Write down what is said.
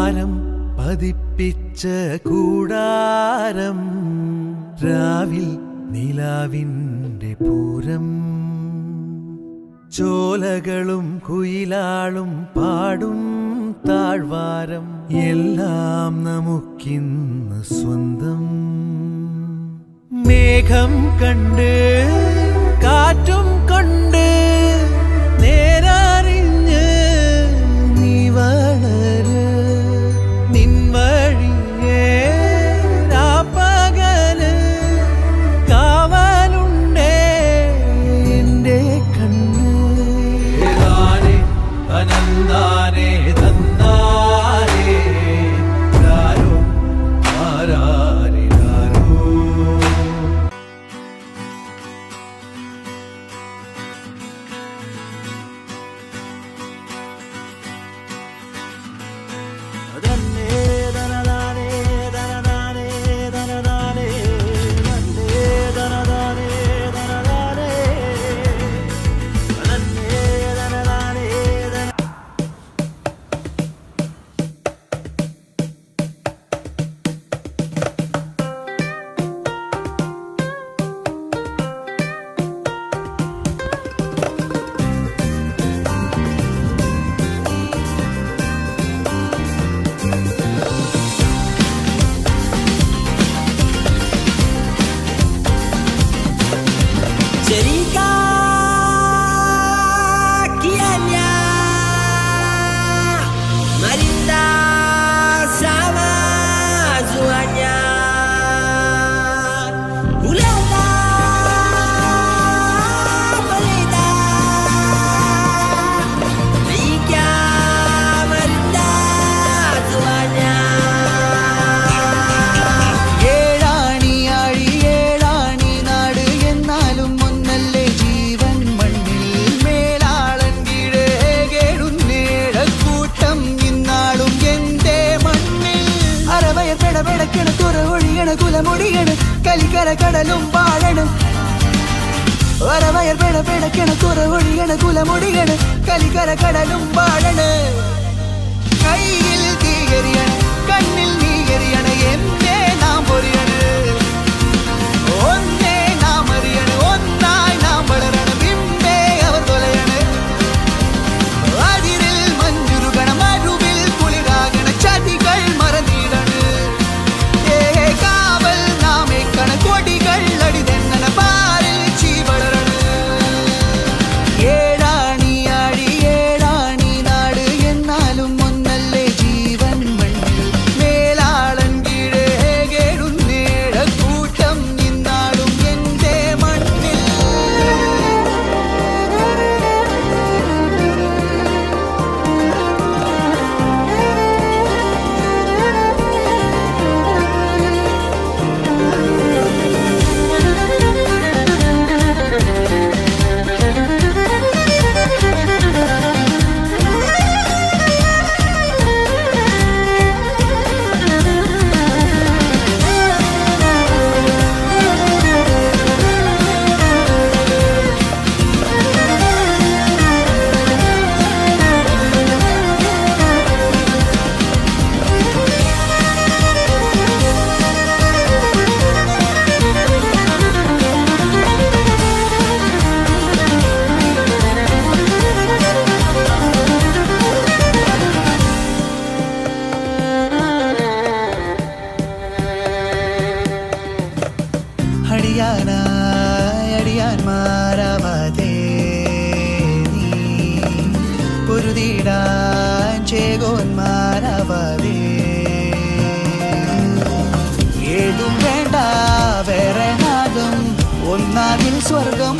താഴ്വാരം പതിപ്പിച്ച കൂടാരം രാവിൽ നിലാവിൻ്റെ പൂരം ചോലകളും കുയിലാളും പാടും താഴ്വാരം എല്ലാം നമുക്കിന്ന് സ്വന്തം മേഘം കണ്ട് കാറ്റും കൊണ്ട് നേരറിഞ്ഞ് നീ വളര് നിൻ വഴിയേ രാപ്പകല് കാവലുണ്ടേ എൻ്റെ കണ്ണ് ഏതാനേ അനന്താനേ തന്നാരേ രാരോ ആരാരേ രാരോ Cerita kianya Marinda sama zuanya Ulala Marinda Rika Marinda zuanya ഏഴാണി ആഴി ഏഴാണി നാട് എന്നാലും ഒന്നല്ലേ ജീവൻ മണ്ണിൽ മേലാളൻ കീഴേ കേടുന്നേഴക്കൂട്ടം ഇന്നാളും എന്റെ മണ്ണിൽ അറവയർ പെടപെടക്കണ തുറ ഒഴിയണ കുലമൊടിയണ് കലിക്കര കടലും പാടണ് അറവയർ പെടപെടക്കണ തുറ ഒഴിയണ കുലമൊടിയണ് കലിക്കര കടലും പാടണ് കയ്യിൽ തീയറിയണ് കണ്ണിൽ നീയറിയണ് എന്നെ നാം പൊറിയണ് ഒന്നേ നാം അറിയണ് ഒന്നായി നാം വളരണം ബിംബേ അവർ തൊലയണ് അതിരിൽ മഞ്ഞുരുകണ മരുവിൽ കുളിരാകണ ചതികൾ മറന്നിടണ് ഏ കാവൽ നാമേ കണ കൊടികൾ അടിതെന്നണ പാരിൽ ചീവളരണ ഏഴാണി ആഴി ഏഴാണി നാട് എന്നാലും ഒന്നല്ലേ ജീവൻ മണ്ണിൽ മേലാളൻ കീഴേ കേടുന്നേഴ കൂട്ടം ഇന്നാളും എന്റെ മണ്ണിൽ അടിയാനായി അടിയാൻ മാറാവാതെ നീ പൊരുതിടാൻ ചേകോൻ മാറാവാതെ ഏതും വേണ്ട വേറെ നാദം ഒന്നാതിൽ സ്വർഗം